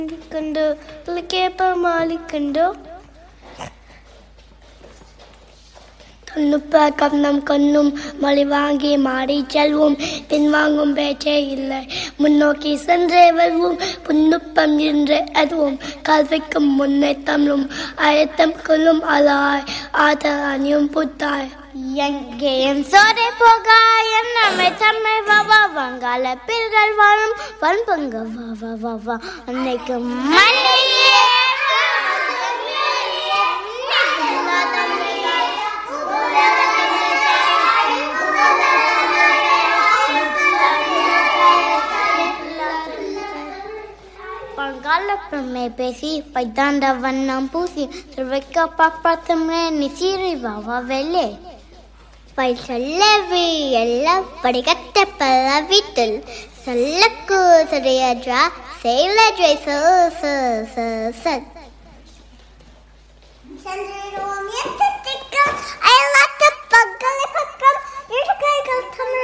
മാലിക്കുണ്ടോ വിളിക്കേപ്പ മാലിക്കുണ്ടോ தொன்னுப்ப கண்ணம் கண்ணும் மழை வாங்கி மாடி செல்வோம் பின்வாங்கும் பேச்சே இல்லை முன்னோக்கி சென்றே வருவோம் புன்னுப்பம் என்று அதுவும் கல்விக்கும் முன்னே தமிழும் அழுத்தம் கொள்ளும் அலாய் ஆதரணியும் புத்தாய் எங்கேயும் சோரை போகாய் நம்மை தம்மை வா வா வங்காள பில்கள் வாழும் வன்பங்க வா வா வா வா அன்னைக்கு மண்ணிலே பங்காளப்பமே பேசி பைத்தாண்ட வண்ணம் பூசி திருவைக்க பாப்பாத்தமே நிசீரி வாவா வெள்ளே பை சொல்லவி எல்லாம் படிக்கட்ட பல வீட்டில் சொல்லக்கு சரியஜா செயலஜை ச ச ச ச